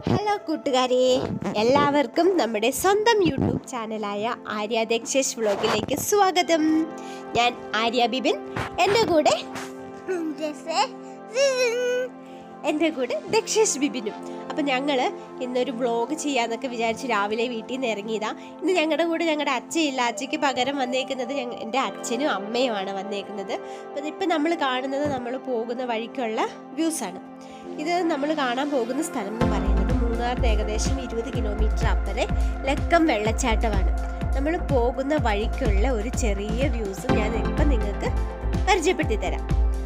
Hello കൂട്ടുകാരെ എല്ലാവർക്കും നമ്മുടെ സ്വന്തം യൂട്യൂബ് ചാനലായ ആര്യ ദക്ഷേഷ് വ്ളോഗിലേക്ക് സ്വാഗതം ഞാൻ ആര്യ ബിബിൻ എൻ്റെ കൂടെ എൻ്റെ കൂടെ ദക്ഷേഷ് ബിബിനും അപ്പം ഞങ്ങൾ ഇന്നൊരു വ്ളോഗ് ചെയ്യാന്നൊക്കെ വിചാരിച്ച് രാവിലെ വീട്ടിൽ നിന്ന് ഇറങ്ങിയതാ ഇന്ന് ഞങ്ങളുടെ കൂടെ ഞങ്ങളുടെ അച്ഛയില്ല അച്ഛയ്ക്ക് പകരം വന്നേക്കുന്നത് ഞങ്ങ എൻ്റെ അച്ഛനും അമ്മയുമാണ് വന്നേക്കുന്നത് അപ്പം ഇപ്പം നമ്മൾ കാണുന്നത് നമ്മൾ പോകുന്ന വഴിക്കുള്ള വ്യൂസാണ് ഇത് നമ്മൾ കാണാൻ പോകുന്ന സ്ഥലം എന്ന് പറയുന്നത് മൂന്നാറിന് ഏകദേശം ഇരുപത് കിലോമീറ്റർ അപ്പറെ ലക്കം വെള്ളച്ചാട്ടമാണ് നമ്മൾ പോകുന്ന വഴിക്കുള്ള ഒരു ചെറിയ വ്യൂസും ഞാൻ ഇപ്പം നിങ്ങൾക്ക് പരിചയപ്പെടുത്തി തരാം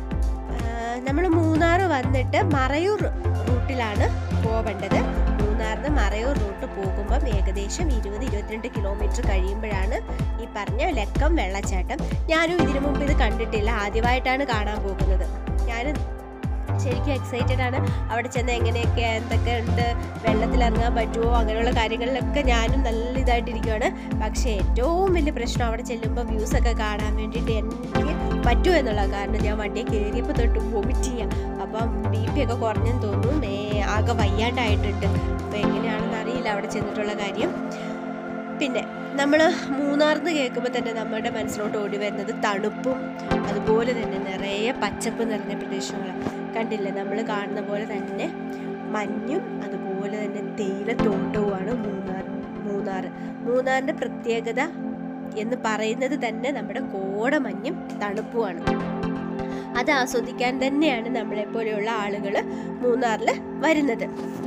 നമ്മൾ മൂന്നാർ വന്നിട്ട് മറയൂർ റൂട്ടിലാണ് പോവേണ്ടത് മൂന്നാറിന് മറയൂർ റൂട്ട് പോകുമ്പം ഏകദേശം ഇരുപത് ഇരുപത്തിരണ്ട് കിലോമീറ്റർ കഴിയുമ്പോഴാണ് ഈ പറഞ്ഞ ലക്കം വെള്ളച്ചാട്ടം ഞാനും ഇതിനു മുമ്പ് ഇത് കണ്ടിട്ടില്ല ആദ്യമായിട്ടാണ് കാണാൻ പോകുന്നത് ഞാൻ ശരിക്കും എക്സൈറ്റഡ് ആണ് അവിടെ ചെന്ന് എങ്ങനെയൊക്കെ എന്തൊക്കെ ഉണ്ട് വെള്ളത്തിൽ ഇറങ്ങാൻ പറ്റുമോ അങ്ങനെയുള്ള കാര്യങ്ങളിലൊക്കെ ഞാനും നല്ല ഇതായിട്ടിരിക്കുകയാണ് പക്ഷേ ഏറ്റവും വലിയ പ്രശ്നം അവിടെ ചെല്ലുമ്പോൾ വ്യൂസ് ഒക്കെ കാണാൻ വേണ്ടിയിട്ട് എനിക്ക് പറ്റുമോ എന്നുള്ള കാരണം ഞാൻ വണ്ടിയെ കയറിയപ്പോൾ തൊട്ട് വോമിറ്റ് ചെയ്യാം അപ്പം ബി പി ഒക്കെ കുറഞ്ഞെന്ന് തോന്നുന്നു ഏ, ആകെ വയ്യാണ്ടായിട്ടുണ്ട് അപ്പോൾ എങ്ങനെയാണെന്ന് അറിയില്ല അവിടെ ചെന്നിട്ടുള്ള കാര്യം പിന്നെ നമ്മൾ മൂന്നാർന്ന് കേൾക്കുമ്പോൾ തന്നെ നമ്മുടെ മനസ്സിലോട്ട് ഓടി വരുന്നത് തണുപ്പും അതുപോലെ തന്നെ നിറയെ പച്ചപ്പ് നിറഞ്ഞ പ്രദേശങ്ങളാണ് കണ്ടില്ലേ നമ്മൾ കാണുന്ന പോലെ തന്നെ മഞ്ഞും അതുപോലെ തന്നെ തേയിലത്തോട്ടവുമാണ് മൂന്നാർ മൂന്നാർ മൂന്നാറിൻ്റെ പ്രത്യേകത എന്ന് പറയുന്നത് തന്നെ നമ്മുടെ കോടമഞ്ഞും തണുപ്പുമാണ് അത് ആസ്വദിക്കാൻ തന്നെയാണ് നമ്മളെപ്പോലെയുള്ള ആളുകൾ മൂന്നാറിൽ വരുന്നത്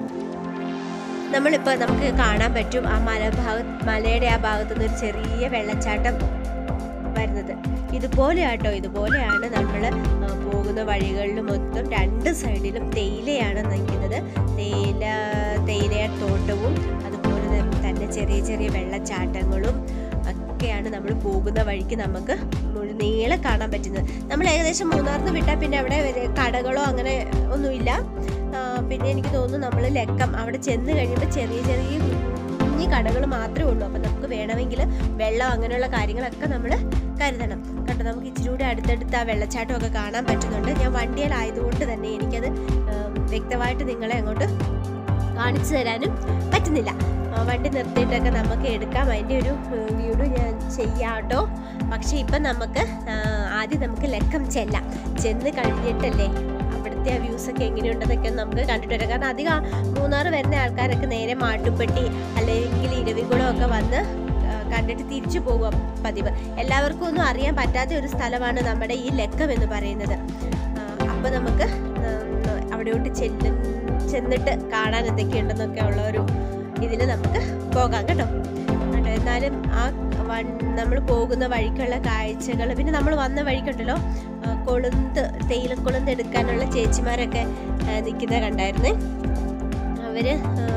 നമ്മളിപ്പോൾ നമുക്ക് കാണാൻ പറ്റും ആ മലഭാഗ മലയുടെ ആ ഭാഗത്തു നിന്ന് ഒരു ചെറിയ വെള്ളച്ചാട്ടം വരുന്നത് ഇതുപോലെയാട്ടോ ഇതുപോലെയാണ് നമ്മൾ പോകുന്ന വഴികളിൽ മൊത്തം രണ്ട് സൈഡിലും തേയിലയാണ് നിൽക്കുന്നത് തേയില തേയില തോട്ടവും അതുപോലെ തന്നെ- തന്നെ ചെറിയ ചെറിയ വെള്ളച്ചാട്ടങ്ങളും ഒക്കെയാണ് നമ്മൾ പോകുന്ന വഴിക്ക് നമുക്ക് നീളെ കാണാൻ പറ്റുന്നത് നമ്മൾ ഏകദേശം മൂന്നാറിന് വിട്ടാൽ പിന്നെ അവിടെ ഒരു കടകളോ അങ്ങനെ ഒന്നുമില്ല ആ, പിന്നെ എനിക്ക് തോന്നുന്നു നമ്മൾ ലക്കം അവിടെ ചെന്ന് കഴിയുമ്പോൾ ചെറിയ ചെറിയ കുഞ്ഞു കടകൾ മാത്രമേ ഉള്ളൂ അപ്പം നമുക്ക് വേണമെങ്കിൽ വെള്ളം അങ്ങനെയുള്ള കാര്യങ്ങളൊക്കെ നമ്മൾ കരുതണം കണ്ടോ നമുക്ക് ഇച്ചിരി കൂടി അടുത്തടുത്ത് ആ വെള്ളച്ചാട്ടമൊക്കെ കാണാൻ പറ്റുന്നുണ്ട് ഞാൻ വണ്ടിയിലായതുകൊണ്ട് തന്നെ എനിക്കത് ആ, വ്യക്തമായിട്ട് നിങ്ങളെ അങ്ങോട്ട് കാണിച്ചു തരാനും പറ്റുന്നില്ല ആ, വണ്ടി നിർത്തിയിട്ടൊക്കെ നമുക്ക് എടുക്കാം അതിൻ്റെ ഒരു വീഡിയോ ഞാൻ ചെയ്യാം കേട്ടോ പക്ഷേ ഇപ്പം നമുക്ക് ആ, ആദ്യം നമുക്ക് ലക്കം ചെല്ലാം ചെന്ന് കഴിഞ്ഞിട്ടല്ലേ അവിടുത്തെ ആ വ്യൂസ് ഒക്കെ എങ്ങനെയുണ്ടെന്നൊക്കെ ഒന്ന് നമുക്ക് കണ്ടിട്ട് വരാം കാരണം അധികം ആ മൂന്നാർ വരുന്ന ആൾക്കാരൊക്കെ നേരെ മാട്ടുപ്പെട്ടി അല്ലെങ്കിൽ ഇരവികുളം ഒക്കെ വന്ന് ആ, കണ്ടിട്ട് തിരിച്ചു പോകുക പതിവ് എല്ലാവർക്കും ഒന്നും അറിയാൻ പറ്റാത്ത ഒരു സ്ഥലമാണ് നമ്മുടെ ഈ ലക്കം എന്ന് പറയുന്നത് അപ്പോൾ നമുക്ക് ഉം, അവിടോട്ട് ചെല്ല് ചെന്നിട്ട് കാണാൻ എന്തൊക്കെയുണ്ടെന്നൊക്കെ ഉള്ള ഒരു ഇതിൽ നമുക്ക് പോകാം കേട്ടോ കേട്ടോ എന്നാലും ആ നമ്മൾ പോകുന്ന വഴിക്കുള്ള കാഴ്ചകൾ പിന്നെ നമ്മൾ വന്ന വഴിക്കുണ്ടല്ലോ ആ, കൊളുന്ത് തേയിലക്കൊളുന്ത് എടുക്കാനുള്ള ചേച്ചിമാരൊക്കെ നിൽക്കുന്ന കണ്ടായിരുന്നേ അവര് ആ,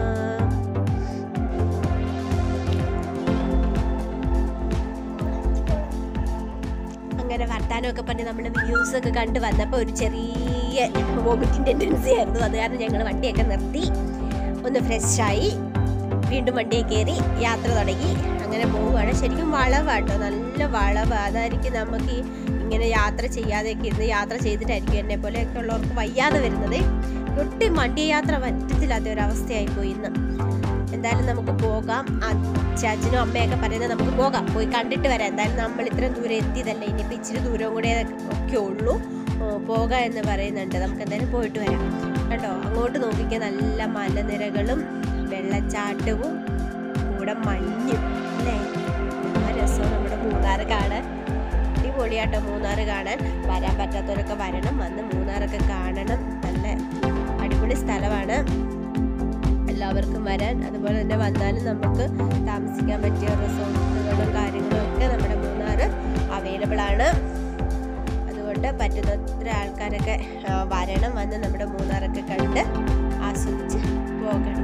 അങ്ങനെ വർത്താനമൊക്കെ പറഞ്ഞ് നമ്മൾ വ്യൂസ് ഒക്കെ കണ്ട് വന്നപ്പോൾ ഒരു ചെറിയ വോമിറ്റിംഗ് ടെൻഡൻസി ആയിരുന്നു അത് കാരണം ഞങ്ങൾ വണ്ടിയൊക്കെ നിർത്തി ഒന്ന് ഫ്രഷായി വീണ്ടും വണ്ടിയെ കയറി യാത്ര തുടങ്ങി അങ്ങനെ പോവുകയാണ് ശരിക്കും വളവാട്ടോ നല്ല വളവ് അതായിരിക്കും നമുക്ക് ഈ ഇങ്ങനെ യാത്ര ചെയ്യാതെയൊക്കെ ഇരുന്ന് യാത്ര ചെയ്തിട്ടായിരിക്കും എന്നെ പോലെയൊക്കെ ഉള്ളവർക്ക് വയ്യാതെ വരുന്നത് ഒട്ടും വണ്ടി യാത്ര പറ്റത്തില്ലാത്ത ഒരവസ്ഥയായി പോയി ഇന്ന് എന്തായാലും നമുക്ക് പോകാം അച്ചാച്ചനും അമ്മയൊക്കെ പറയുന്നത് നമുക്ക് പോകാം പോയി കണ്ടിട്ട് വരാം എന്തായാലും നമ്മൾ ഇത്രയും ദൂരം എത്തിയതല്ലേ ഇനിയിപ്പോൾ ഇച്ചിരി ദൂരം കൂടെ ഒക്കെ ഉള്ളൂ ഓ, പോകാം എന്ന് പറയുന്നുണ്ട് നമുക്ക് എന്തായാലും പോയിട്ട് വരാം കേട്ടോ അങ്ങോട്ട് നോക്കിക്കാൻ നല്ല മലനിരകളും വെള്ളച്ചാട്ടവും കൂടെ മഞ്ഞും അല്ലേ ആ രസവും നമ്മുടെ മൂന്നാർ കാണാൻ അടിപൊളിയാട്ടോ മൂന്നാർ കാണാൻ വരാൻ പറ്റാത്തവരൊക്കെ വരണം വന്ന് മൂന്നാറൊക്കെ കാണണം നല്ല അടിപൊളി സ്ഥലമാണ് എല്ലാവർക്കും വരാൻ അതുപോലെ തന്നെ വന്നാലും നമുക്ക് താമസിക്കാൻ പറ്റിയ റിസോർട്ടുകളും കാര്യങ്ങളും ഒക്കെ നമ്മുടെ മൂന്നാർ അവൈലബിൾ ആണ് അതുകൊണ്ട് പറ്റുന്നത്ര ആൾക്കാരൊക്കെ ആ, വരണം വന്ന് നമ്മുടെ മൂന്നാറൊക്കെ കണ്ട് ആസ്വദിച്ച് പോകണം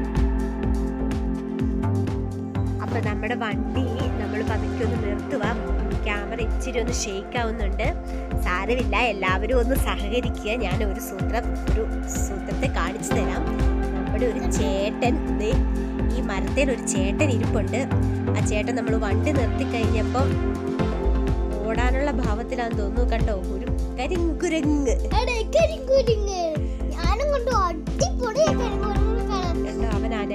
അപ്പൊ നമ്മുടെ വണ്ടി നമ്മൾ പതുക്കെ ഒന്ന് നിർത്തുക ക്യാമറ ഇച്ചിരി ഒന്ന് ഷേക്ക് ആവുന്നുണ്ട് സാരമില്ല എല്ലാവരും ഒന്ന് സഹകരിക്കുക ഞാൻ ഒരു സൂത്രം ഒരു സൂത്രത്തെ കാണിച്ചു തരാം നമ്മുടെ ഒരു ചേട്ടൻ ദേ ഈ മരത്തിൽ ഒരു ചേട്ടൻ ഇരിപ്പുണ്ട് ആ ചേട്ടൻ നമ്മൾ വണ്ടി നിർത്തി കഴിഞ്ഞപ്പം ഓടാനുള്ള ഭാവത്തിലാന്ന് തോന്നുന്നു കണ്ടോ ഒരു കരിങ്കുരങ്ങ് എടേ, കരിങ്കുരങ്ങ്. ഞാനും കൊണ്ട് അടിപൊളിയാ കരിങ്കുരങ്ങ് കാണാൻ. കണ്ടോ അവൻ അന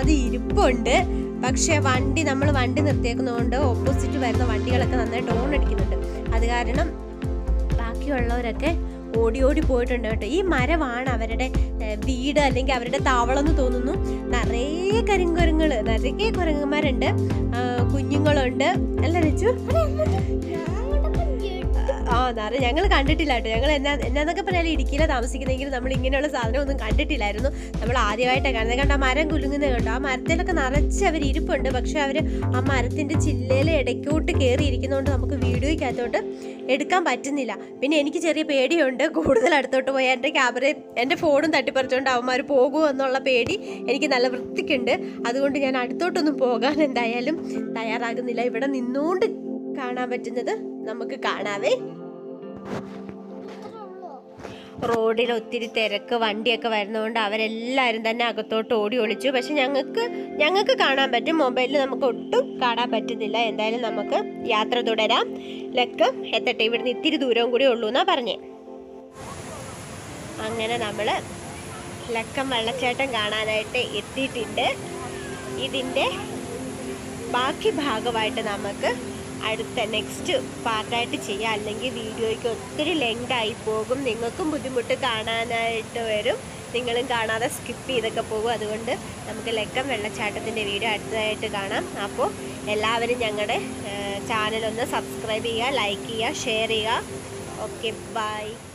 അത് ഇരിപ്പുണ്ട് പക്ഷെ വണ്ടി നമ്മൾ വണ്ടി നിർത്തിയേക്കുന്നതുകൊണ്ട് ഓപ്പോസിറ്റ് വരുന്ന വണ്ടികളൊക്കെ നന്നായിട്ട് ഓൺ അടിക്കുന്നുണ്ട് അത് കാരണം ബാക്കിയുള്ളവരൊക്കെ ഓടി ഓടി പോയിട്ടുണ്ട് കേട്ടോ ഈ മരമാണ് അവരുടെ ഏഹ്, വീട് അല്ലെങ്കിൽ അവരുടെ താവളം എന്ന് തോന്നുന്നു നിറയെ കരിങ്കുരങ്ങൾ നിറയെ കുരങ്ങന്മാരുണ്ട് ആ, കുഞ്ഞുങ്ങളുണ്ട് അല്ല രച്ചു ആ നിറയെ ഞങ്ങൾ കണ്ടിട്ടില്ല കേട്ടോ ഞങ്ങൾ എന്നാ എന്നാന്നൊക്കെ പറഞ്ഞാൽ ഇടുക്കിയിലെ താമസിക്കുന്നെങ്കിൽ നമ്മൾ ഇങ്ങനെയുള്ള സാധനം ഒന്നും കണ്ടിട്ടില്ലായിരുന്നു നമ്മൾ ആദ്യമായിട്ടാണ് കാണുന്നത് കണ്ട ആ മരം കുലുങ്ങുന്നത് കണ്ടോ ആ മരത്തിലൊക്കെ നിറച്ച് അവർ ഇരിപ്പുണ്ട് പക്ഷെ അവർ ആ മരത്തിൻ്റെ ചില്ലയിൽ ഇടയ്ക്കോട്ട് കയറി ഇരിക്കുന്നതുകൊണ്ട് നമുക്ക് വീഡിയോയ്ക്കകത്തോട്ട് എടുക്കാൻ പറ്റുന്നില്ല പിന്നെ എനിക്ക് ചെറിയ പേടിയുണ്ട് കൂടുതൽ അടുത്തോട്ട് പോയാൽ എൻ്റെ ക്യാമറ എൻ്റെ ഫോണും തട്ടിപ്പറിച്ചുകൊണ്ട് അവന്മാർ പോകുമോ എന്നുള്ള പേടി എനിക്ക് നല്ല വൃത്തിക്കുണ്ട് അതുകൊണ്ട് ഞാൻ അടുത്തോട്ടൊന്നും പോകാൻ എന്തായാലും തയ്യാറാകുന്നില്ല ഇവിടെ നിന്നുകൊണ്ട് കാണാൻ പറ്റുന്നത് നമുക്ക് കാണാവേ റോഡിൽ ഒത്തിരി തിരക്ക് വണ്ടിയൊക്കെ വരുന്നതുകൊണ്ട് അവരെല്ലാവരും തന്നെ അകത്തോട്ട് ഓടി ഒളിച്ചു പക്ഷെ ഞങ്ങൾക്ക് ഞങ്ങൾക്ക് കാണാൻ പറ്റും മൊബൈലിൽ നമുക്ക് ഒട്ടും കാണാൻ പറ്റുന്നില്ല എന്തായാലും നമുക്ക് യാത്ര തുടരാം ലക്ക് എത്തട്ടെ ഇവിടുന്ന് ഇത്തിരി ദൂരവും കൂടി ഉള്ളൂ എന്നാ പറഞ്ഞേ അങ്ങനെ നമ്മൾ ലക്കം വെള്ളച്ചാട്ടം കാണാനായിട്ട് എത്തിയിട്ടുണ്ട് ഇതിൻ്റെ ബാക്കി ഭാഗമായിട്ട് നമുക്ക് അടുത്ത നെക്സ്റ്റ് പാർട്ടായിട്ട് ചെയ്യാം അല്ലെങ്കിൽ വീഡിയോയ്ക്ക് ഒത്തിരി ലെങ്ത് ആയി പോകും നിങ്ങൾക്കും ബുദ്ധിമുട്ട് കാണാനായിട്ട് വരും നിങ്ങളും കാണാതെ സ്കിപ്പ് ചെയ്തൊക്കെ പോകും അതുകൊണ്ട് നമുക്ക് ലക്കം വെള്ളച്ചാട്ടത്തിൻ്റെ വീഡിയോ അടുത്തതായിട്ട് കാണാം അപ്പോൾ എല്ലാവരും ഞങ്ങളുടെ ചാനൽ ഒന്ന് സബ്സ്ക്രൈബ് ചെയ്യുക ലൈക്ക് ചെയ്യുക ഷെയർ ചെയ്യുക ഓക്കെ ബൈ